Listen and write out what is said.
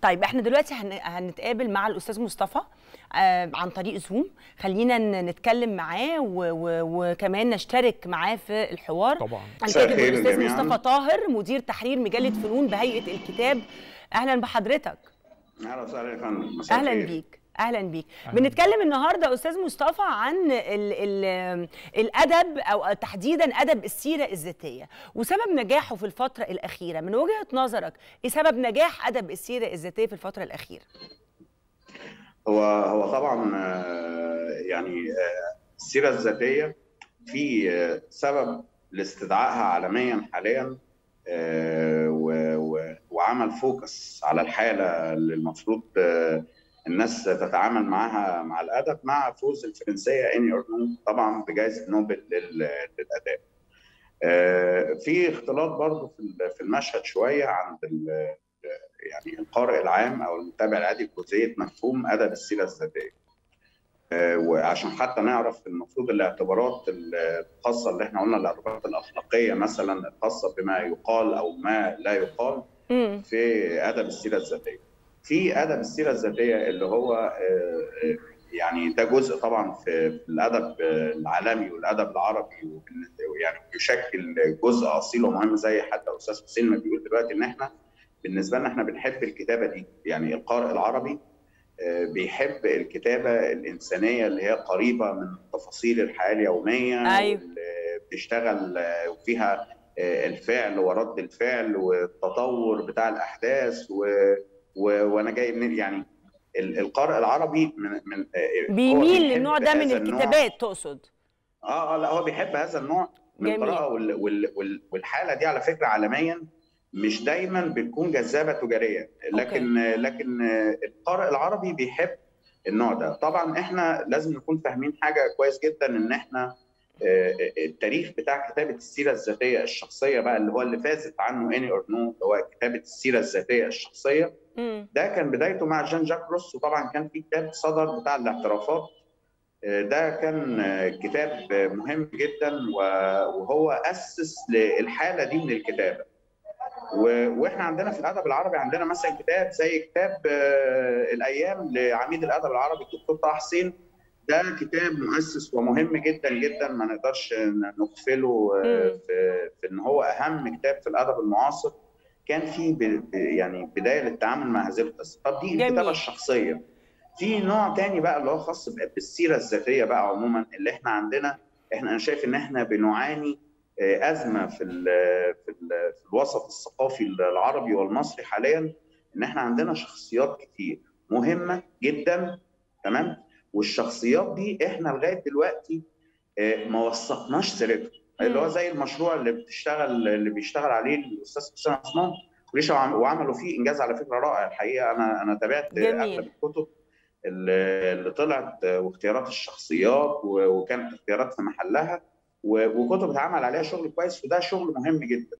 طيب احنا دلوقتي هن... هنتقابل مع الاستاذ مصطفى آه عن طريق زوم خلينا ن- نتكلم معاه و... و... وكمان نشترك معاه في الحوار طبعا مساء هنتكلم الخير بالاستاذ جميعاً. مصطفى طاهر مدير تحرير مجله فنون بهيئه الكتاب اهلا بحضرتك اهلا وسهلا يا فندم مساء اهلا الخير. بيك اهلا بيك أهلاً. بنتكلم النهارده استاذ مصطفى عن ال ال الادب او تحديدا ادب السيره الذاتيه وسبب نجاحه في الفتره الاخيره من وجهه نظرك ايه سبب نجاح ادب السيره الذاتيه في الفتره الاخيره هو هو طبعا آه، يعني آه، السيره الذاتيه في آه، سبب لاستدعائها عالميا حاليا آه، و- و- وعمل فوكس على الحاله اللي المفروض آه، الناس تتعامل معاها مع الادب مع فوز الفرنسيه اني ارنو طبعا بجائزه نوبل لل- للاداب. آه، في اختلاط برضه في ال- في المشهد شويه عند ال- يعني القارئ العام او المتابع العادي بجزئيه مفهوم ادب السيره الذاتيه. آه، وعشان حتى نعرف المفروض الاعتبارات الخاصه اللي احنا قلنا الاعتبارات الاخلاقيه مثلا الخاصه بما يقال او ما لا يقال امم في ادب السيره الذاتيه. في ادب السيره الذاتيه اللي هو آه، آه، يعني ده جزء طبعا في في الادب آه، العالمي والادب العربي وبال- ويعني بيشكل جزء اصيل ومهم زي حتى استاذ حسين ما بيقول دلوقتي ان احنا بالنسبه لنا احنا بنحب الكتابه دي يعني القارئ العربي آه، بيحب الكتابه الانسانيه اللي هي قريبه من تفاصيل الحياه اليوميه أيوة. واللي بتشتغل آه، وفيها آه، الفعل ورد الفعل والتطور بتاع الاحداث و... و... وانا جاي من يعني ال- القارئ العربي من من آه، هو بيميل بيحب للنوع ده من هذا النوع. الكتابات تقصد اه اه لا هو بيحب هذا النوع من جميل. القراءه وال... وال... وال... والحاله دي على فكره عالميا مش دايما بتكون جذابه تجاريا لكن لكن آه، القارئ العربي بيحب النوع ده طبعا احنا لازم نكون فاهمين حاجه كويس جدا ان احنا آه، التاريخ بتاع كتابه السيره الذاتيه الشخصيه بقى اللي هو اللي فازت عنه اني اورنو اللي هو كتابه السيره الذاتيه الشخصيه امم ده كان بدايته مع جان جاك روس وطبعا كان في كتاب صدر بتاع الاعترافات آه، ده كان آه، كتاب آه، مهم جدا و- وهو اسس للحاله دي من الكتابه و- واحنا عندنا في الادب العربي عندنا مثلا كتاب زي كتاب آه، الايام لعميد الادب العربي الدكتور طه حسين ده كتاب مؤسس ومهم جدا جدا ما نقدرش نغفله آه، مم. في, في ان هو اهم كتاب في الادب المعاصر كان في ب- ب- يعني بدايه للتعامل مع هذه القصه طب دي جميل. الكتابه الشخصيه في نوع تاني بقى اللي هو خاص ب- بالسيره الذاتيه بقى عموما اللي احنا عندنا احنا انا شايف ان احنا بنعاني آه، ازمه في ال في, ال في الوسط الثقافي العربي والمصري حاليا ان احنا عندنا شخصيات كتير مهمه جدا تمام والشخصيات دي احنا لغايه دلوقتي آه، ما وثقناش سيرتهم اللي هو زي المشروع اللي بتشتغل اللي بيشتغل عليه الاستاذ حسين عثمان وليش وعم- وعملوا فيه انجاز على فكره رائع الحقيقه انا انا تابعت جميل. اغلب الكتب اللي اللي طلعت آه، واختيارات الشخصيات و- وكانت اختيارات في محلها و- وكتب اتعمل عليها شغل كويس وده شغل مهم جدا